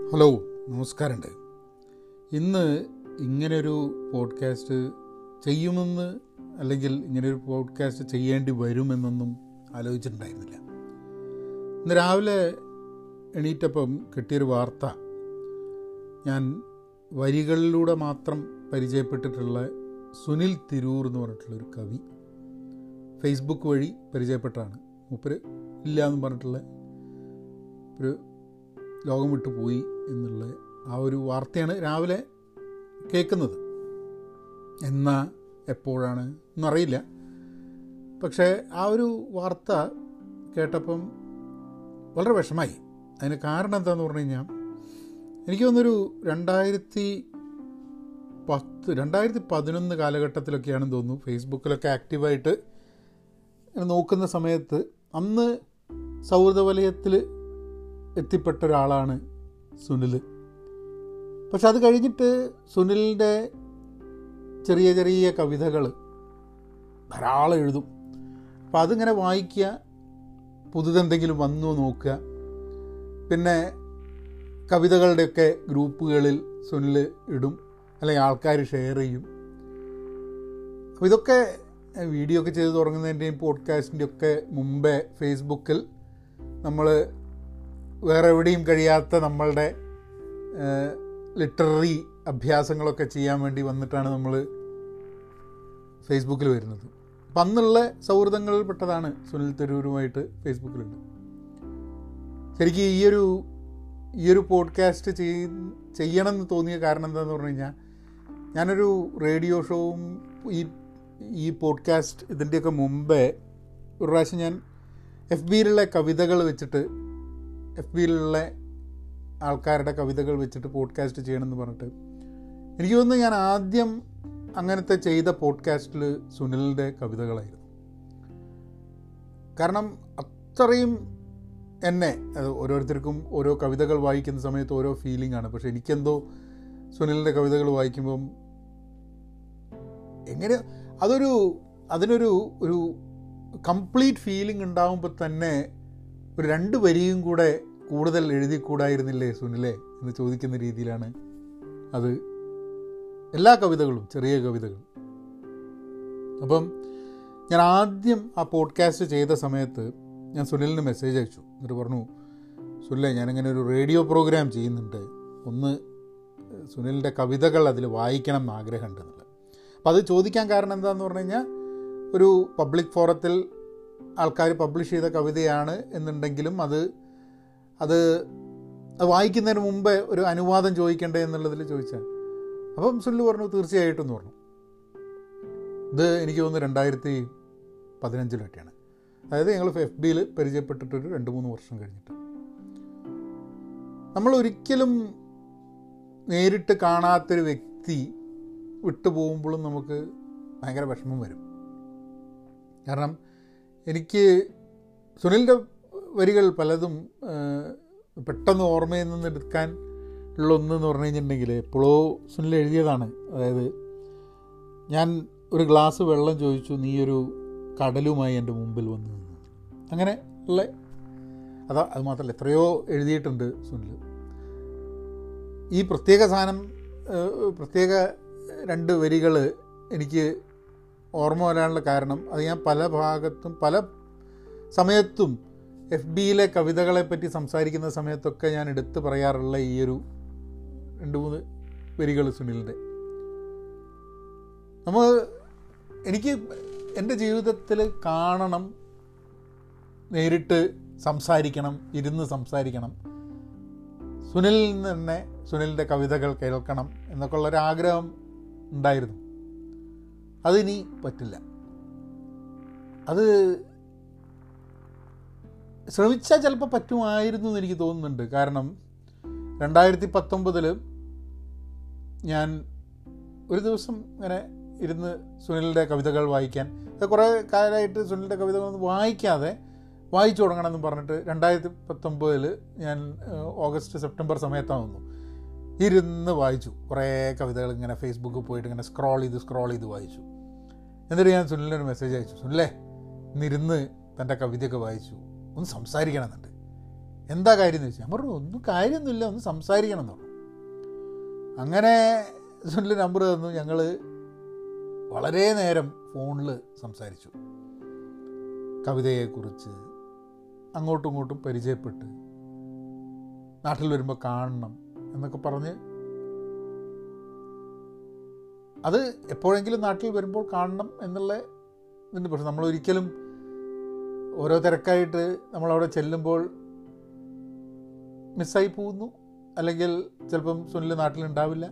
Hello നമസ്കാരമുണ്ട് ഇന്ന് ഇങ്ങനൊരു പോഡ്കാസ്റ്റ് ചെയ്യുമെന്ന് അല്ലെങ്കിൽ ഇങ്ങനൊരു പോഡ്കാസ്റ്റ് ചെയ്യേണ്ടി വരുമെന്നൊന്നും ആലോചിച്ചിട്ടുണ്ടായിരുന്നില്ല ഇന്ന് രാവിലെ എണീറ്റപ്പം കിട്ടിയൊരു വാർത്ത ഞാൻ വരികളിലൂടെ മാത്രം പരിചയപ്പെട്ടിട്ടുള്ള സുനിൽ തിരൂർ എന്ന് പറഞ്ഞിട്ടുള്ളൊരു കവി ഫേസ്ബുക്ക് വഴി പരിചയപ്പെട്ടാണ് മൂപ്പര് ഇല്ല എന്ന് പറഞ്ഞിട്ടുള്ള ഒരു ലോകം വിട്ടു പോയി എന്നുള്ള ആ ഒരു വാർത്തയാണ് രാവിലെ കേൾക്കുന്നത് എന്നാ എപ്പോഴാണ് എന്നറിയില്ല പക്ഷേ ആ ഒരു വാർത്ത കേട്ടപ്പം വളരെ വിഷമായി അതിന് കാരണം എന്താണെന്ന് പറഞ്ഞു കഴിഞ്ഞാൽ എനിക്ക് തോന്നുന്നൊരു രണ്ടായിരത്തി പത്ത് രണ്ടായിരത്തി പതിനൊന്ന് കാലഘട്ടത്തിലൊക്കെയാണെന്ന് തോന്നുന്നു ഫേസ്ബുക്കിലൊക്കെ ആക്റ്റീവായിട്ട് നോക്കുന്ന സമയത്ത് അന്ന് സൗഹൃദ വലയത്തിൽ എത്തിപ്പെട്ട ഒരാളാണ് സുനിൽ പക്ഷെ അത് കഴിഞ്ഞിട്ട് സുനിലിൻ്റെ ചെറിയ ചെറിയ കവിതകൾ ധാരാളം എഴുതും അപ്പോൾ അതിങ്ങനെ വായിക്കുക പുതുതെന്തെങ്കിലും വന്നു നോക്കുക പിന്നെ കവിതകളുടെയൊക്കെ ഗ്രൂപ്പുകളിൽ സുനിൽ ഇടും അല്ലെങ്കിൽ ആൾക്കാർ ഷെയർ ചെയ്യും അപ്പോൾ ഇതൊക്കെ വീഡിയോ ഒക്കെ ചെയ്ത് തുടങ്ങുന്നതിൻ്റെയും പോഡ്കാസ്റ്റിൻ്റെയും ഒക്കെ മുമ്പേ ഫേസ്ബുക്കിൽ നമ്മൾ വേറെ എവിടെയും കഴിയാത്ത നമ്മളുടെ ലിറ്റററി അഭ്യാസങ്ങളൊക്കെ ചെയ്യാൻ വേണ്ടി വന്നിട്ടാണ് നമ്മൾ ഫേസ്ബുക്കിൽ വരുന്നത് അപ്പം അന്നുള്ള സൗഹൃദങ്ങളിൽപ്പെട്ടതാണ് സുനിൽ തരൂരുമായിട്ട് ഫേസ്ബുക്കിലുണ്ട് ശരിക്കും ഈ ഒരു ഈ ഒരു പോഡ്കാസ്റ്റ് ചെയ് ചെയ്യണമെന്ന് തോന്നിയ കാരണം എന്താണെന്ന് പറഞ്ഞു കഴിഞ്ഞാൽ ഞാനൊരു റേഡിയോ ഷോവും ഈ ഈ പോഡ്കാസ്റ്റ് ഇതിൻ്റെയൊക്കെ മുമ്പേ ഒരു പ്രാവശ്യം ഞാൻ എഫ് ബിയിലുള്ള കവിതകൾ വെച്ചിട്ട് എഫ് ബിയിലുള്ള ആൾക്കാരുടെ കവിതകൾ വെച്ചിട്ട് പോഡ്കാസ്റ്റ് ചെയ്യണമെന്ന് പറഞ്ഞിട്ട് എനിക്ക് തോന്നുന്നു ഞാൻ ആദ്യം അങ്ങനത്തെ ചെയ്ത പോഡ്കാസ്റ്റിൽ സുനിലിൻ്റെ കവിതകളായിരുന്നു കാരണം അത്രയും എന്നെ അത് ഓരോരുത്തർക്കും ഓരോ കവിതകൾ വായിക്കുന്ന സമയത്ത് ഓരോ ഫീലിംഗ് ആണ് പക്ഷെ എനിക്കെന്തോ സുനിലിൻ്റെ കവിതകൾ വായിക്കുമ്പം എങ്ങനെ അതൊരു അതിനൊരു ഒരു കംപ്ലീറ്റ് ഫീലിംഗ് ഉണ്ടാകുമ്പോൾ തന്നെ ഒരു രണ്ട് വരിയും കൂടെ കൂടുതൽ എഴുതിക്കൂടായിരുന്നില്ലേ സുനിലെ എന്ന് ചോദിക്കുന്ന രീതിയിലാണ് അത് എല്ലാ കവിതകളും ചെറിയ കവിതകൾ അപ്പം ഞാൻ ആദ്യം ആ പോഡ്കാസ്റ്റ് ചെയ്ത സമയത്ത് ഞാൻ സുനിലിന് മെസ്സേജ് അയച്ചു എന്നിട്ട് പറഞ്ഞു സുനിലെ ഞാനിങ്ങനെ ഒരു റേഡിയോ പ്രോഗ്രാം ചെയ്യുന്നുണ്ട് ഒന്ന് സുനിലിൻ്റെ കവിതകൾ അതിൽ വായിക്കണം എന്ന് ആഗ്രഹമുണ്ട് എന്നുള്ളത് അപ്പോൾ അത് ചോദിക്കാൻ കാരണം എന്താണെന്ന് പറഞ്ഞു കഴിഞ്ഞാൽ ഒരു പബ്ലിക് ഫോറത്തിൽ ആൾക്കാർ പബ്ലിഷ് ചെയ്ത കവിതയാണ് എന്നുണ്ടെങ്കിലും അത് അത് അത് വായിക്കുന്നതിന് മുമ്പേ ഒരു അനുവാദം ചോദിക്കണ്ടേ എന്നുള്ളതിൽ ചോദിച്ചാൽ അപ്പം സുനിൽ പറഞ്ഞു തീർച്ചയായിട്ടും എന്ന് പറഞ്ഞു ഇത് എനിക്ക് തോന്നുന്നു രണ്ടായിരത്തി പതിനഞ്ചിലൊക്കെയാണ് അതായത് ഞങ്ങൾ എഫ് ബിയിൽ പരിചയപ്പെട്ടിട്ടൊരു രണ്ട് മൂന്ന് വർഷം കഴിഞ്ഞിട്ട് നമ്മൾ ഒരിക്കലും നേരിട്ട് കാണാത്തൊരു വ്യക്തി വിട്ടുപോകുമ്പോഴും നമുക്ക് ഭയങ്കര വിഷമം വരും കാരണം എനിക്ക് സുനിലിൻ്റെ വരികൾ പലതും പെട്ടെന്ന് ഓർമ്മയിൽ നിന്ന് എടുക്കാൻ ഉള്ള ഒന്നെന്ന് പറഞ്ഞു കഴിഞ്ഞിട്ടുണ്ടെങ്കിൽ എപ്പോഴോ സുനിൽ എഴുതിയതാണ് അതായത് ഞാൻ ഒരു ഗ്ലാസ് വെള്ളം ചോദിച്ചു നീ ഒരു കടലുമായി എൻ്റെ മുമ്പിൽ വന്നു നിന്നു അങ്ങനെ ഉള്ള അതാ അത് മാത്രമല്ല എത്രയോ എഴുതിയിട്ടുണ്ട് സുനിൽ ഈ പ്രത്യേക സാധനം പ്രത്യേക രണ്ട് വരികൾ എനിക്ക് ഓർമ്മ വരാനുള്ള കാരണം അത് ഞാൻ പല ഭാഗത്തും പല സമയത്തും എഫ് ബിയിലെ കവിതകളെ പറ്റി സംസാരിക്കുന്ന സമയത്തൊക്കെ ഞാൻ എടുത്തു പറയാറുള്ള ഈ ഒരു രണ്ട് മൂന്ന് വരികൾ സുനിലിൻ്റെ നമ്മൾ എനിക്ക് എൻ്റെ ജീവിതത്തിൽ കാണണം നേരിട്ട് സംസാരിക്കണം ഇരുന്ന് സംസാരിക്കണം സുനിലിൽ നിന്ന് തന്നെ സുനിലിൻ്റെ കവിതകൾ കേൾക്കണം എന്നൊക്കെ ഉള്ളൊരാഗ്രഹം ഉണ്ടായിരുന്നു അതിനി പറ്റില്ല അത് ശ്രമിച്ചാൽ ചിലപ്പോൾ പറ്റുമായിരുന്നു എന്ന് എനിക്ക് തോന്നുന്നുണ്ട് കാരണം രണ്ടായിരത്തി പത്തൊമ്പതിൽ ഞാൻ ഒരു ദിവസം ഇങ്ങനെ ഇരുന്ന് സുനിലിൻ്റെ കവിതകൾ വായിക്കാൻ കുറേ കാലമായിട്ട് സുനിലിൻ്റെ കവിതകളൊന്നും വായിക്കാതെ വായിച്ചു തുടങ്ങണമെന്ന് പറഞ്ഞിട്ട് രണ്ടായിരത്തി പത്തൊമ്പതിൽ ഞാൻ ഓഗസ്റ്റ് സെപ്റ്റംബർ സമയത്താണ് വന്നു ഇരുന്ന് വായിച്ചു കുറേ കവിതകൾ ഇങ്ങനെ ഫേസ്ബുക്കിൽ പോയിട്ട് ഇങ്ങനെ സ്ക്രോൾ ചെയ്ത് സ്ക്രോൾ ചെയ്ത് വായിച്ചു എന്നിട്ട് ഞാൻ സുനിലിനൊരു മെസ്സേജ് അയച്ചു സുനിലേ ഇന്നിരുന്ന് തൻ്റെ കവിതയൊക്കെ വായിച്ചു ഒന്ന് സംസാരിക്കണം എന്നുണ്ട് എന്താ കാര്യം എന്ന് ചോദിച്ചു ഞാൻ പറഞ്ഞു ഒന്നും കാര്യമൊന്നുമില്ല ഒന്ന് സംസാരിക്കണം എന്ന് പറഞ്ഞു അങ്ങനെ സുനിൽ നമ്പർ തന്നു ഞങ്ങൾ വളരെ നേരം ഫോണിൽ സംസാരിച്ചു കവിതയെക്കുറിച്ച് അങ്ങോട്ടും ഇങ്ങോട്ടും പരിചയപ്പെട്ട് നാട്ടിൽ വരുമ്പോൾ കാണണം എന്നൊക്കെ പറഞ്ഞ് അത് എപ്പോഴെങ്കിലും നാട്ടിൽ വരുമ്പോൾ കാണണം എന്നുള്ള ഇതുണ്ട് പക്ഷെ നമ്മൾ ഒരിക്കലും ഓരോ തിരക്കായിട്ട് നമ്മളവിടെ ചെല്ലുമ്പോൾ മിസ്സായി പോകുന്നു അല്ലെങ്കിൽ ചിലപ്പം സുനിൽ നാട്ടിലുണ്ടാവില്ല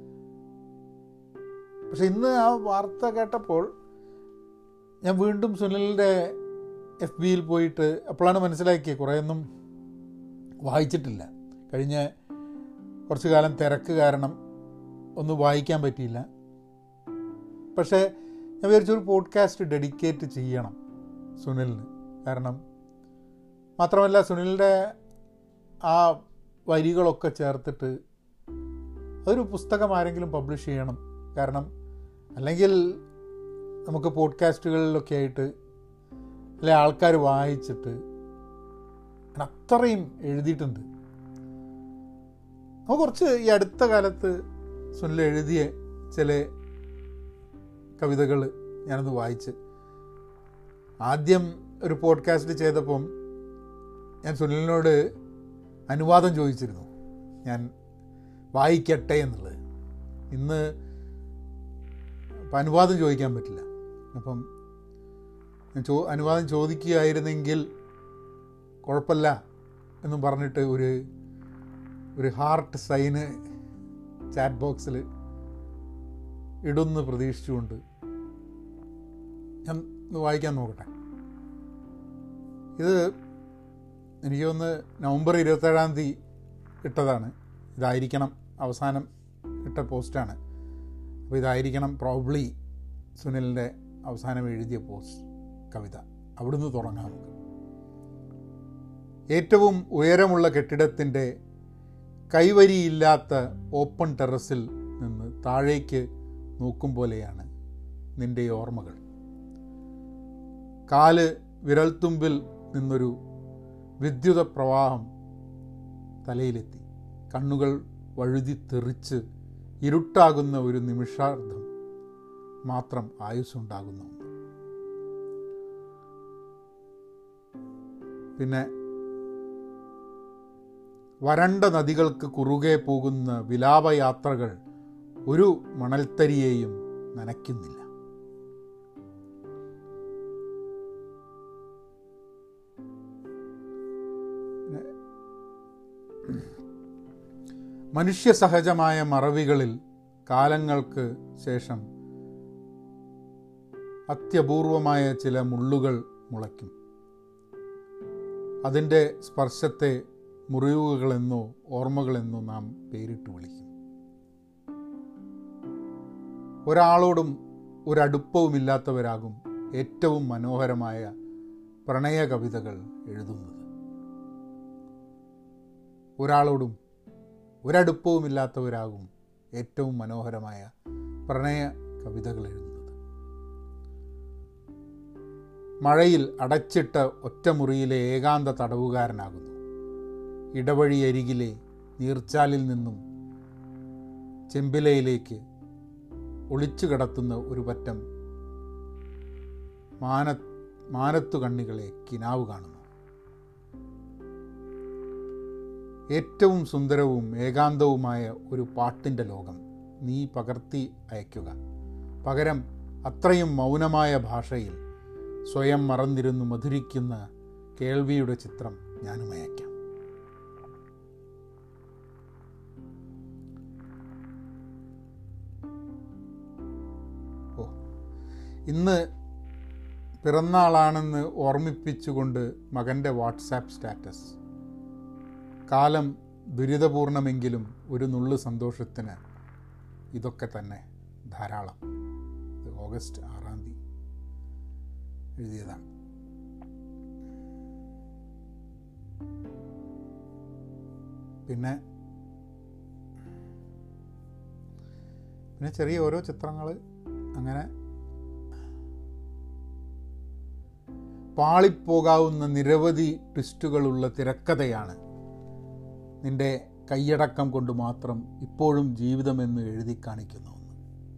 പക്ഷെ ഇന്ന് ആ വാർത്ത കേട്ടപ്പോൾ ഞാൻ വീണ്ടും സുനിലിൻ്റെ എഫ് ബിയിൽ പോയിട്ട് അപ്പോഴാണ് മനസ്സിലാക്കിയത് കുറേയൊന്നും വായിച്ചിട്ടില്ല കഴിഞ്ഞ കുറച്ച് കാലം തിരക്ക് കാരണം ഒന്നും വായിക്കാൻ പറ്റിയില്ല പക്ഷേ ഞാൻ വിചാരിച്ചു ഒരു പോഡ്കാസ്റ്റ് ഡെഡിക്കേറ്റ് ചെയ്യണം സുനിലിന് കാരണം മാത്രമല്ല സുനിലിൻ്റെ ആ വരികളൊക്കെ ചേർത്തിട്ട് അതൊരു പുസ്തകം ആരെങ്കിലും പബ്ലിഷ് ചെയ്യണം കാരണം അല്ലെങ്കിൽ നമുക്ക് പോഡ്കാസ്റ്റുകളിലൊക്കെ ആയിട്ട് അല്ലെ ആൾക്കാർ വായിച്ചിട്ട് അത്രയും എഴുതിയിട്ടുണ്ട് അപ്പോൾ കുറച്ച് ഈ അടുത്ത കാലത്ത് സുനിൽ എഴുതിയ ചില കവിതകൾ ഞാനൊന്ന് വായിച്ച് ആദ്യം ഒരു പോഡ്കാസ്റ്റ് ചെയ്തപ്പം ഞാൻ സുനിലിനോട് അനുവാദം ചോദിച്ചിരുന്നു ഞാൻ വായിക്കട്ടെ എന്നുള്ളത് ഇന്ന് അപ്പം അനുവാദം ചോദിക്കാൻ പറ്റില്ല അപ്പം ഞാൻ ചോ അനുവാദം ചോദിക്കുകയായിരുന്നെങ്കിൽ കുഴപ്പമില്ല എന്നും പറഞ്ഞിട്ട് ഒരു ഒരു ഹാർട്ട് സൈന് ചാറ്റ് ബോക്സിൽ ഇടുന്ന് പ്രതീക്ഷിച്ചുകൊണ്ട് ഞാൻ ഒന്ന് വായിക്കാൻ നോക്കട്ടെ ഇത് എനിക്ക് തോന്നുന്നു നവംബർ ഇരുപത്തേഴാം തീയതി ഇട്ടതാണ് ഇതായിരിക്കണം അവസാനം ഇട്ട പോസ്റ്റാണ് അപ്പോൾ ഇതായിരിക്കണം പ്രോബ്ലി സുനിലിൻ്റെ അവസാനം എഴുതിയ പോസ്റ്റ് കവിത അവിടുന്ന് തുടങ്ങാം നമുക്ക് ഏറ്റവും ഉയരമുള്ള കെട്ടിടത്തിൻ്റെ കൈവരിയില്ലാത്ത ഓപ്പൺ ടെറസിൽ നിന്ന് താഴേക്ക് നോക്കും പോലെയാണ് നിൻ്റെ ഓർമ്മകൾ കാല് വിരൽത്തുമ്പിൽ നിന്നൊരു വിദ്യുത പ്രവാഹം തലയിലെത്തി കണ്ണുകൾ വഴുതി തെറിച്ച് ഇരുട്ടാകുന്ന ഒരു നിമിഷാർദ്ധം മാത്രം ആയുസ്സുണ്ടാകുന്നു പിന്നെ വരണ്ട നദികൾക്ക് കുറുകെ പോകുന്ന വിലാപയാത്രകൾ ഒരു മണൽത്തരിയെയും നനയ്ക്കുന്നില്ല മനുഷ്യസഹജമായ മറവികളിൽ കാലങ്ങൾക്ക് ശേഷം അത്യപൂർവമായ ചില മുള്ളുകൾ മുളയ്ക്കും അതിൻ്റെ സ്പർശത്തെ മുറിവുകളെന്നോ ഓർമ്മകളെന്നോ നാം പേരിട്ട് വിളിക്കും ഒരാളോടും ഒരടുപ്പവുമില്ലാത്തവരാകും ഏറ്റവും മനോഹരമായ പ്രണയ കവിതകൾ എഴുതുന്നത് ഒരാളോടും ഒരടുപ്പവുമില്ലാത്തവരാകും ഏറ്റവും മനോഹരമായ പ്രണയ കവിതകൾ എഴുതുന്നത് മഴയിൽ അടച്ചിട്ട ഒറ്റമുറിയിലെ ഏകാന്ത തടവുകാരനാകുന്നു ഇടവഴിയരികിലെ നീർച്ചാലിൽ നിന്നും ചെമ്പിലയിലേക്ക് ഒളിച്ചു കിടത്തുന്ന ഒരു പറ്റം മാന മാനത്തു കണ്ണികളെ കിനാവ് കാണുന്നു ഏറ്റവും സുന്ദരവും ഏകാന്തവുമായ ഒരു പാട്ടിൻ്റെ ലോകം നീ പകർത്തി അയക്കുക പകരം അത്രയും മൗനമായ ഭാഷയിൽ സ്വയം മറന്നിരുന്നു മധുരിക്കുന്ന കേൾവിയുടെ ചിത്രം ഞാനും അയക്കാം ഓ ഇന്ന് പിറന്നാളാണെന്ന് ഓർമ്മിപ്പിച്ചുകൊണ്ട് മകൻ്റെ വാട്സാപ്പ് സ്റ്റാറ്റസ് കാലം ദുരിതപൂർണമെങ്കിലും ഒരു നുള്ളു സന്തോഷത്തിന് ഇതൊക്കെ തന്നെ ധാരാളം ഇത് ഓഗസ്റ്റ് ആറാം തീയതി എഴുതിയതാണ് പിന്നെ പിന്നെ ചെറിയ ഓരോ ചിത്രങ്ങൾ അങ്ങനെ പാളിപ്പോകാവുന്ന നിരവധി ട്വിസ്റ്റുകളുള്ള തിരക്കഥയാണ് നിന്റെ കൈയടക്കം കൊണ്ട് മാത്രം ഇപ്പോഴും ജീവിതമെന്ന് എഴുതി കാണിക്കുന്നു എന്ന്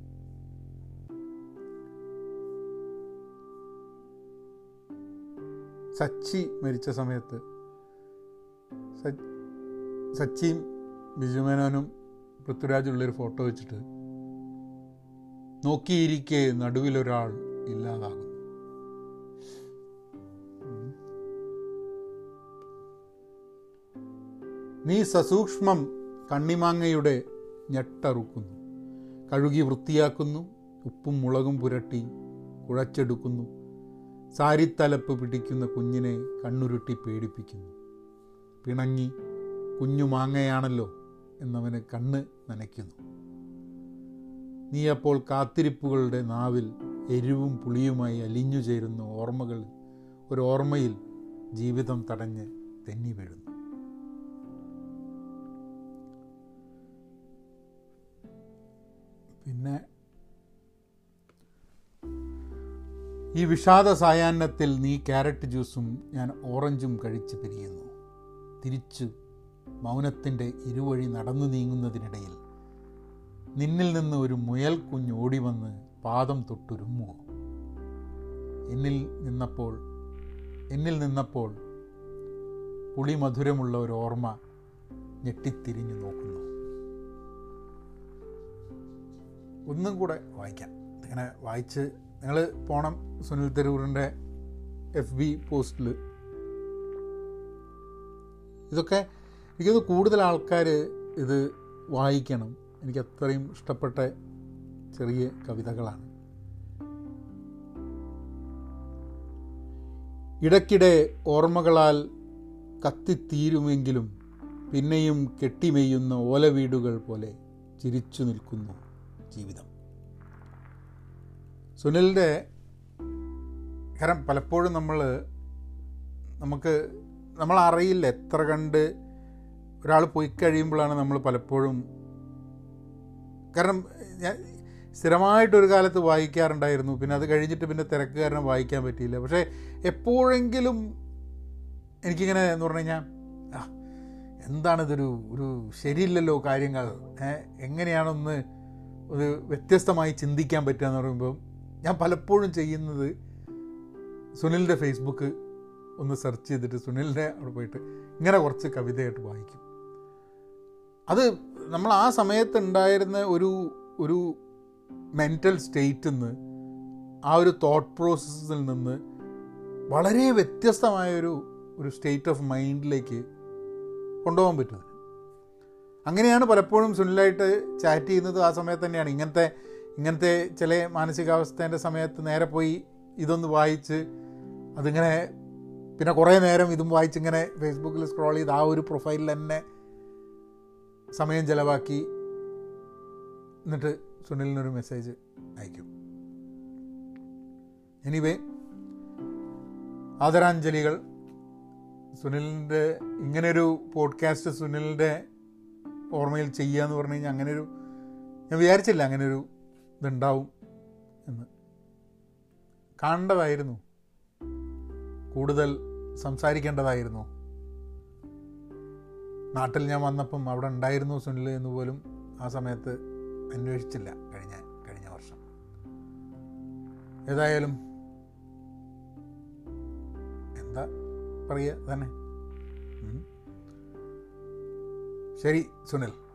സച്ചി മരിച്ച സമയത്ത് സ- സച്ചിയും ബിജുമേനോനും പൃഥ്വിരാജുള്ളൊരു ഫോട്ടോ വെച്ചിട്ട് നോക്കിയിരിക്കെ നടുവിലൊരാൾ ഇല്ലാതാകുന്നു നീ സസൂക്ഷ്മം കണ്ണിമാങ്ങയുടെ ഞെട്ടറുക്കുന്നു കഴുകി വൃത്തിയാക്കുന്നു ഉപ്പും മുളകും പുരട്ടി കുഴച്ചെടുക്കുന്നു സാരിത്തലപ്പ് പിടിക്കുന്ന കുഞ്ഞിനെ കണ്ണുരുട്ടി പേടിപ്പിക്കുന്നു പിണങ്ങി കുഞ്ഞു മാങ്ങയാണല്ലോ എന്നവന് കണ്ണ് നനയ്ക്കുന്നു നീ അപ്പോൾ കാത്തിരിപ്പുകളുടെ നാവിൽ എരിവും പുളിയുമായി അലിഞ്ഞു ചേരുന്ന ഓർമ്മകൾ ഒരു ഓർമ്മയിൽ ജീവിതം തടഞ്ഞ് തെന്നി വീഴുന്നു പിന്നെ ഈ വിഷാദ സായാഹ്നത്തിൽ നീ ക്യാരറ്റ് ജ്യൂസും ഞാൻ ഓറഞ്ചും കഴിച്ച് പിരിയുന്നു തിരിച്ചു മൗനത്തിൻ്റെ ഇരുവഴി നടന്നു നീങ്ങുന്നതിനിടയിൽ നിന്നിൽ നിന്ന് ഒരു മുയൽ കുഞ്ഞ് ഓടി വന്ന് പാദം തൊട്ടുരുമ്മുക എന്നിൽ നിന്നപ്പോൾ എന്നിൽ നിന്നപ്പോൾ പുളി മധുരമുള്ള ഒരു ഓർമ്മ ഞെട്ടിത്തിരിഞ്ഞു നോക്കുന്നു ഒന്നും കൂടെ വായിക്കാം ഇങ്ങനെ വായിച്ച് നിങ്ങൾ പോണം സുനിൽ തരൂറിൻ്റെ എഫ് ബി പോസ്റ്റിൽ ഇതൊക്കെ എനിക്കത് കൂടുതൽ ആൾക്കാർ ഇത് വായിക്കണം എനിക്ക് അത്രയും ഇഷ്ടപ്പെട്ട ചെറിയ കവിതകളാണ് ഇടയ്ക്കിടെ ഓർമ്മകളാൽ കത്തിത്തീരുമെങ്കിലും പിന്നെയും കെട്ടിമെയ്യുന്ന ഓലവീടുകൾ പോലെ ചിരിച്ചു നിൽക്കുന്നു ജീവിതം സുനിലിൻ്റെ കാരണം പലപ്പോഴും നമ്മൾ നമുക്ക് നമ്മൾ അറിയില്ല എത്ര കണ്ട് ഒരാൾ പോയി കഴിയുമ്പോഴാണ് നമ്മൾ പലപ്പോഴും കാരണം ഞാൻ സ്ഥിരമായിട്ടൊരു കാലത്ത് വായിക്കാറുണ്ടായിരുന്നു പിന്നെ അത് കഴിഞ്ഞിട്ട് പിന്നെ തിരക്ക് കാരണം വായിക്കാൻ പറ്റിയില്ല പക്ഷേ എപ്പോഴെങ്കിലും എനിക്കിങ്ങനെ എന്ന് പറഞ്ഞു കഴിഞ്ഞാൽ ആ എന്താണിതൊരു ഒരു ശരിയില്ലല്ലോ കാര്യങ്ങൾ ഏ, എങ്ങനെയാണൊന്ന് ഒരു വ്യത്യസ്തമായി ചിന്തിക്കാൻ പറ്റുക എന്ന് പറയുമ്പോൾ ഞാൻ പലപ്പോഴും ചെയ്യുന്നത് സുനിലിൻ്റെ ഫേസ്ബുക്ക് ഒന്ന് സെർച്ച് ചെയ്തിട്ട് സുനിലിൻ്റെ അവിടെ പോയിട്ട് ഇങ്ങനെ കുറച്ച് കവിതയായിട്ട് വായിക്കും അത് നമ്മൾ ആ സമയത്ത് ഉണ്ടായിരുന്ന ഒരു ഒരു മെൻറ്റൽ സ്റ്റേറ്റിൽ നിന്ന് ആ ഒരു തോട്ട് പ്രോസസ്സിൽ നിന്ന് വളരെ വ്യത്യസ്തമായൊരു ഒരു സ്റ്റേറ്റ് ഓഫ് മൈൻഡിലേക്ക് കൊണ്ടുപോകാൻ പറ്റും അങ്ങനെയാണ് പലപ്പോഴും സുനിലായിട്ട് ചാറ്റ് ചെയ്യുന്നത് ആ സമയത്ത് തന്നെയാണ് ഇങ്ങനത്തെ ഇങ്ങനത്തെ ചില മാനസികാവസ്ഥേൻ്റെ സമയത്ത് നേരെ പോയി ഇതൊന്ന് വായിച്ച് അതിങ്ങനെ പിന്നെ കുറേ നേരം ഇതും വായിച്ചിങ്ങനെ ഫേസ്ബുക്കിൽ സ്ക്രോൾ ചെയ്ത് ആ ഒരു പ്രൊഫൈലിൽ തന്നെ സമയം ചിലവാക്കി എന്നിട്ട് സുനിലിനൊരു മെസ്സേജ് അയക്കും എനിവേ ആദരാഞ്ജലികൾ സുനിലിൻ്റെ ഇങ്ങനൊരു പോഡ്കാസ്റ്റ് സുനിലിൻ്റെ ഓർമ്മയിൽ ചെയ്യുക എന്ന് പറഞ്ഞു കഴിഞ്ഞാൽ അങ്ങനെയൊരു ഞാൻ വിചാരിച്ചില്ല അങ്ങനെയൊരു ഇതുണ്ടാവും എന്ന് കാണേണ്ടതായിരുന്നു കൂടുതൽ സംസാരിക്കേണ്ടതായിരുന്നു നാട്ടിൽ ഞാൻ വന്നപ്പം അവിടെ ഉണ്ടായിരുന്നു സുനിൽ എന്ന് പോലും ആ സമയത്ത് അന്വേഷിച്ചില്ല കഴിഞ്ഞ കഴിഞ്ഞ വർഷം ഏതായാലും എന്താ പറയുക തന്നെ ഉം. ശരി സുനിൽ